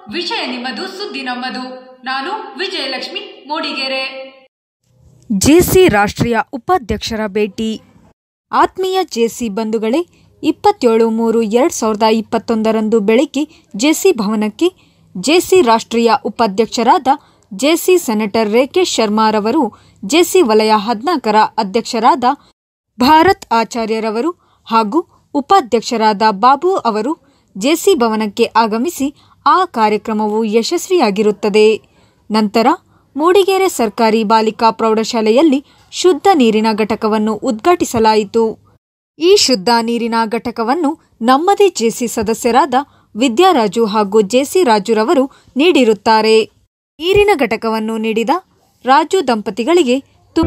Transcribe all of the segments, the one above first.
ವಿಷಯ ನಿಮ್ಮದು ಸುದ್ದಿ ನಮ್ಮದು ನಾನು ವಿಜಯಲಕ್ಷ್ಮಿ ಮೂಡಿಗೆರೆ ಜೆಸಿ ರಾಷ್ಟ್ರೀಯ ಉಪಾಧ್ಯಕ್ಷರ ಭೇಟಿ ಆತ್ಮೀಯ ಜೆಸಿ ಬಂಧುಗಳೇ ಇಪ್ಪತ್ತೇಳು ಮೂರು ಎರಡು ಸಾವಿರದ ಇಪ್ಪತ್ತೊಂದರಂದು ಬೆಳಗ್ಗೆ ಜೆಸಿ ಭವನಕ್ಕೆ ಜೆಸಿ ರಾಷ್ಟ್ರೀಯ ಉಪಾಧ್ಯಕ್ಷರಾದ ಜೆಸಿ ಸೆನೆಟರ್ ರೇಖೇಶ್ ಶರ್ಮಾರವರು ಜೆಸಿ ವಲಯ ಹದಿನಾಲ್ಕರ ಅಧ್ಯಕ್ಷರಾದ ಭಾರತ್ ಆಚಾರ್ಯರವರು ಹಾಗೂ ಉಪಾಧ್ಯಕ್ಷರಾದ ಬಾಬು ಅವರು ಜೆಸಿ ಭವನಕ್ಕೆ ಆಗಮಿಸಿ ಆ ಕಾರ್ಯಕ್ರಮವು ಯಶಸ್ವಿಯಾಗಿರುತ್ತದೆ ನಂತರ ಮೂಡಿಗೆರೆ ಸರ್ಕಾರಿ ಬಾಲಿಕಾ ಪ್ರೌಢಶಾಲೆಯಲ್ಲಿ ಶುದ್ಧ ನೀರಿನ ಘಟಕವನ್ನು ಉದ್ಘಾಟಿಸಲಾಯಿತು ಈ ಶುದ್ಧ ನೀರಿನ ಘಟಕವನ್ನು ನಮ್ಮದೇ ಜೆಸಿ ಸದಸ್ಯರಾದ ವಿದ್ಯಾರಾಜು ಹಾಗೂ ಜೆಸಿ ರಾಜುರವರು ನೀಡಿರುತ್ತಾರೆ ನೀರಿನ ಘಟಕವನ್ನು ನೀಡಿದ ರಾಜು ದಂಪತಿಗಳಿಗೆ ತು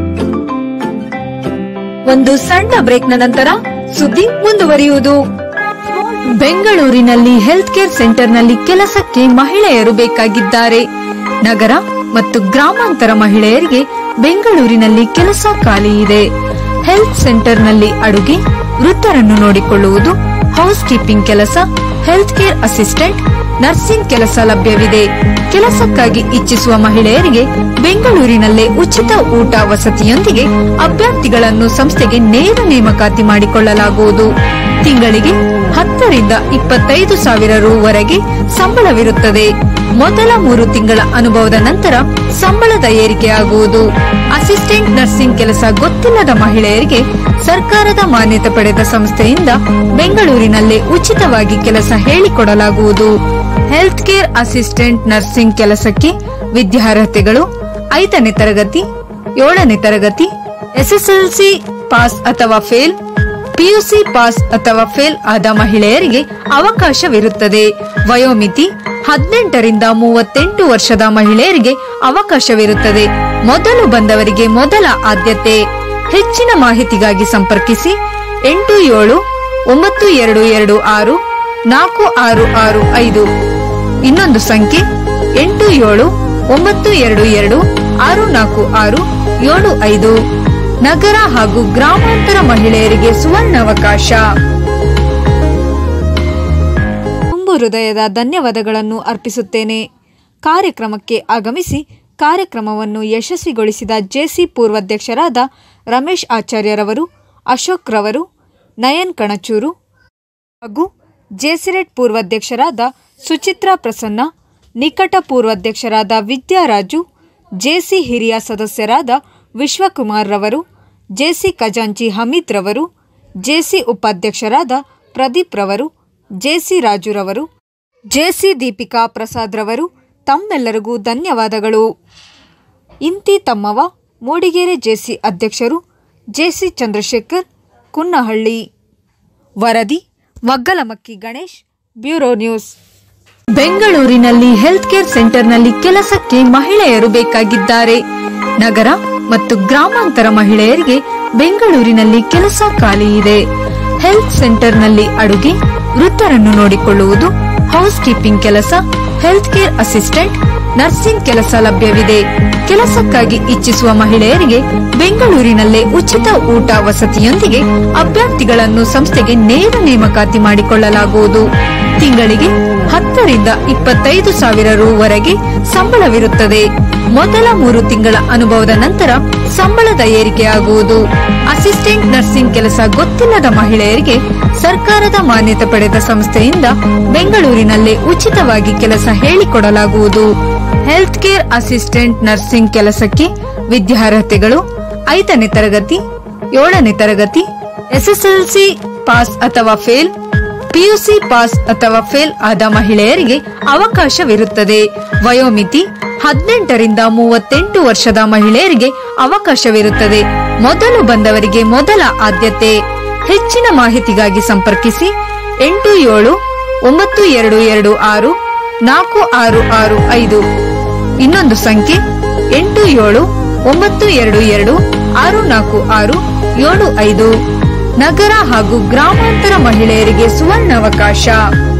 ಒಂದು ಸಣ್ಣ ಬ್ರೇಕ್ನ ನಂತರ ಸುದ್ದಿ ಮುಂದುವರಿಯುವುದು ಬೆಂಗಳೂರಿನಲ್ಲಿ ಹೆಲ್ತ್ ಕೇರ್ ಸೆಂಟರ್ನಲ್ಲಿ ಕೆಲಸಕ್ಕೆ ಮಹಿಳೆಯರು ಬೇಕಾಗಿದ್ದಾರೆ ನಗರ ಮತ್ತು ಗ್ರಾಮಾಂತರ ಮಹಿಳೆಯರಿಗೆ ಬೆಂಗಳೂರಿನಲ್ಲಿ ಕೆಲಸ ಖಾಲಿ ಇದೆ ಹೆಲ್ತ್ ಸೆಂಟರ್ನಲ್ಲಿ ಅಡುಗೆ ವೃತ್ತರನ್ನು ನೋಡಿಕೊಳ್ಳುವುದು ಹೌಸ್ ಕೀಪಿಂಗ್ ಕೆಲಸ ಹೆಲ್ತ್ ಕೇರ್ ಅಸಿಸ್ಟೆಂಟ್ ನರ್ಸಿಂಗ್ ಕೆಲಸ ಲಭ್ಯವಿದೆ ಕೆಲಸಕ್ಕಾಗಿ ಇಚ್ಛಿಸುವ ಮಹಿಳೆಯರಿಗೆ ಬೆಂಗಳೂರಿನಲ್ಲೇ ಉಚಿತ ಊಟ ವಸತಿಯೊಂದಿಗೆ ಅಭ್ಯರ್ಥಿಗಳನ್ನು ಸಂಸ್ಥೆಗೆ ನೇರ ನೇಮಕಾತಿ ಮಾಡಿಕೊಳ್ಳಲಾಗುವುದು ತಿಂಗಳಿಗೆ ಹತ್ತರಿಂದ ಇಪ್ಪತ್ತೈದು ಸಾವಿರ ರೂವರೆಗೆ ಸಂಬಳವಿರುತ್ತದೆ ಮೊದಲ ಮೂರು ತಿಂಗಳ ಅನುಭವದ ನಂತರ ಸಂಬಳದ ಏರಿಕೆಯಾಗುವುದು ಅಸಿಸ್ಟೆಂಟ್ ನರ್ಸಿಂಗ್ ಕೆಲಸ ಗೊತ್ತಿಲ್ಲದ ಮಹಿಳೆಯರಿಗೆ ಸರ್ಕಾರದ ಮಾನ್ಯತೆ ಪಡೆದ ಸಂಸ್ಥೆಯಿಂದ ಬೆಂಗಳೂರಿನಲ್ಲೇ ಉಚಿತವಾಗಿ ಕೆಲಸ ಹೇಳಿಕೊಡಲಾಗುವುದು ಹೆಲ್ತ್ ಕೇರ್ ಅಸಿಸ್ಟೆಂಟ್ ನರ್ಸಿಂಗ್ ಕೆಲಸಕ್ಕೆ ವಿದ್ಯಾರ್ಹತೆಗಳು ಐದನೇ ತರಗತಿ ಏಳನೇ ತರಗತಿ ಎಸ್ಎಸ್ಎಲ್ಸಿ ಪಾಸ್ ಅಥವಾ ಫೇಲ್ ಪಿಯುಸಿ ಪಾಸ್ ಅಥವಾ ಫೇಲ್ ಆದ ಮಹಿಳೆಯರಿಗೆ ಅವಕಾಶವಿರುತ್ತದೆ ವಯೋಮಿತಿ ಹದಿನೆಂಟರಿಂದ ಮೂವತ್ತೆಂಟು ವರ್ಷದ ಮಹಿಳೆಯರಿಗೆ ಅವಕಾಶವಿರುತ್ತದೆ ಮೊದಲು ಬಂದವರಿಗೆ ಮೊದಲ ಆದ್ಯತೆ ಹೆಚ್ಚಿನ ಮಾಹಿತಿಗಾಗಿ ಸಂಪರ್ಕಿಸಿ ಎಂಟು ಏಳು ಒಂಬತ್ತು ಎರಡು ಎರಡು ಆರು ನಾಲ್ಕು ಆರು ಆರು ಐದು ಇನ್ನೊಂದು ಸಂಖ್ಯೆ ಎಂಟು ಏಳು ಒಂಬತ್ತು ಎರಡು ಎರಡು ಆರು ನಾಲ್ಕು ಆರು ಏಳು ಐದು ನಗರ ಹಾಗೂ ಗ್ರಾಮಾಂತರ ಮಹಿಳೆಯರಿಗೆ ಸುವರ್ಣಾವಕಾಶ ತುಂಬು ಹೃದಯದ ಧನ್ಯವಾದಗಳನ್ನು ಅರ್ಪಿಸುತ್ತೇನೆ ಕಾರ್ಯಕ್ರಮಕ್ಕೆ ಆಗಮಿಸಿ ಕಾರ್ಯಕ್ರಮವನ್ನು ಯಶಸ್ವಿಗೊಳಿಸಿದ ಜೆಸಿ ಪೂರ್ವಾಧ್ಯಕ್ಷರಾದ ರಮೇಶ್ ಆಚಾರ್ಯರವರು ಅಶೋಕ್ ರವರು ನಯನ್ ಕಣಚೂರು ಹಾಗೂ ಜೆಸಿರೆಟ್ ಪೂರ್ವಾಧ್ಯಕ್ಷರಾದ ಸುಚಿತ್ರಾ ಪ್ರಸನ್ನ ನಿಕಟ ಪೂರ್ವಾಧ್ಯಕ್ಷರಾದ ವಿದ್ಯಾರಾಜು ಜೆಸಿ ಹಿರಿಯ ಸದಸ್ಯರಾದ ವಿಶ್ವಕುಮಾರ್ ರವರು ಜೆಸಿ ಖಜಾಂಚಿ ಹಮೀದ್ ರವರು ಜೆಸಿ ಉಪಾಧ್ಯಕ್ಷರಾದ ಪ್ರದೀಪ್ ರವರು ಜೆಸಿ ರಾಜುರವರು ಜೆಸಿ ದೀಪಿಕಾ ಪ್ರಸಾದ್ ರವರು ತಮ್ಮೆಲ್ಲರಿಗೂ ಧನ್ಯವಾದಗಳು ಇಂತಿ ತಮ್ಮವ ಮೂಡಿಗೆರೆ ಜೆಸಿ ಅಧ್ಯಕ್ಷರು ಜೆಸಿ ಚಂದ್ರಶೇಖರ್ ಕುನ್ನಹಳ್ಳಿ ವರದಿ ಮಗ್ಗಲಮಕ್ಕಿ ಗಣೇಶ್ ಬ್ಯೂರೋ ನ್ಯೂಸ್ ಬೆಂಗಳೂರಿನಲ್ಲಿ ಹೆಲ್ತ್ ಕೇರ್ ಸೆಂಟರ್ನಲ್ಲಿ ಕೆಲಸಕ್ಕೆ ಮಹಿಳೆಯರು ಬೇಕಾಗಿದ್ದಾರೆ ನಗರ ಮತ್ತು ಗ್ರಾಮಾಂತರ ಮಹಿಳೆಯರಿಗೆ ಬೆಂಗಳೂರಿನಲ್ಲಿ ಕೆಲಸ ಖಾಲಿ ಇದೆ ಹೆಲ್ತ್ ಸೆಂಟರ್ನಲ್ಲಿ ಅಡುಗೆ ವೃತ್ತರನ್ನು ನೋಡಿಕೊಳ್ಳುವುದು ಹೌಸ್ ಕೀಪಿಂಗ್ ಕೆಲಸ ಹೆಲ್ತ್ ಕೇರ್ ಅಸಿಸ್ಟೆಂಟ್ ನರ್ಸಿಂಗ್ ಕೆಲಸ ಲಭ್ಯವಿದೆ ಕೆಲಸಕ್ಕಾಗಿ ಇಚ್ಛಿಸುವ ಮಹಿಳೆಯರಿಗೆ ಬೆಂಗಳೂರಿನಲ್ಲೇ ಉಚಿತ ಊಟ ವಸತಿಯೊಂದಿಗೆ ಅಭ್ಯರ್ಥಿಗಳನ್ನು ಸಂಸ್ಥೆಗೆ ನೇರ ನೇಮಕಾತಿ ಮಾಡಿಕೊಳ್ಳಲಾಗುವುದು ತಿಂಗಳಿಗೆ ಹತ್ತರಿಂದ ಇಪ್ಪತ್ತೈದು ಸಾವಿರ ರೂವರೆಗೆ ಸಂಬಳವಿರುತ್ತದೆ ಮೊದಲ ಮೂರು ತಿಂಗಳ ಅನುಭವದ ನಂತರ ಸಂಬಳದ ಏರಿಕೆಯಾಗುವುದು ಅಸಿಸ್ಟೆಂಟ್ ನರ್ಸಿಂಗ್ ಕೆಲಸ ಗೊತ್ತಿಲ್ಲದ ಮಹಿಳೆಯರಿಗೆ ಸರ್ಕಾರದ ಮಾನ್ಯತೆ ಪಡೆದ ಸಂಸ್ಥೆಯಿಂದ ಬೆಂಗಳೂರಿನಲ್ಲೇ ಉಚಿತವಾಗಿ ಕೆಲಸ ಹೇಳಿಕೊಡಲಾಗುವುದು ಹೆಲ್ತ್ ಕೇರ್ ಅಸಿಸ್ಟೆಂಟ್ ನರ್ಸಿಂಗ್ ಕೆಲಸಕ್ಕೆ ವಿದ್ಯಾರ್ಹತೆಗಳು ಐದನೇ ತರಗತಿ ಏಳನೇ ತರಗತಿ ಎಸ್ಎಸ್ಎಲ್ಸಿ ಪಾಸ್ ಅಥವಾ ಫೇಲ್ ಪಿಯುಸಿ ಪಾಸ್ ಅಥವಾ ಫೇಲ್ ಆದ ಮಹಿಳೆಯರಿಗೆ ಅವಕಾಶವಿರುತ್ತದೆ ವಯೋಮಿತಿ ಹದಿನೆಂಟರಿಂದ ಮೂವತ್ತೆಂಟು ವರ್ಷದ ಮಹಿಳೆಯರಿಗೆ ಅವಕಾಶವಿರುತ್ತದೆ ಮೊದಲು ಬಂದವರಿಗೆ ಮೊದಲ ಆದ್ಯತೆ ಹೆಚ್ಚಿನ ಮಾಹಿತಿಗಾಗಿ ಸಂಪರ್ಕಿಸಿ ಎಂಟು ಏಳು ಒಂಬತ್ತು ಎರಡು ಎರಡು ಆರು ನಾಲ್ಕು ಆರು ಆರು ಐದು ಇನ್ನೊಂದು ಸಂಖ್ಯೆ ಎಂಟು ಏಳು ಒಂಬತ್ತು ಎರಡು ಎರಡು ಆರು ನಾಲ್ಕು ಆರು ಏಳು ಐದು ನಗರ ಹಾಗೂ ಗ್ರಾಮಾಂತರ ಮಹಿಳೆಯರಿಗೆ ಸುವರ್ಣಾವಕಾಶ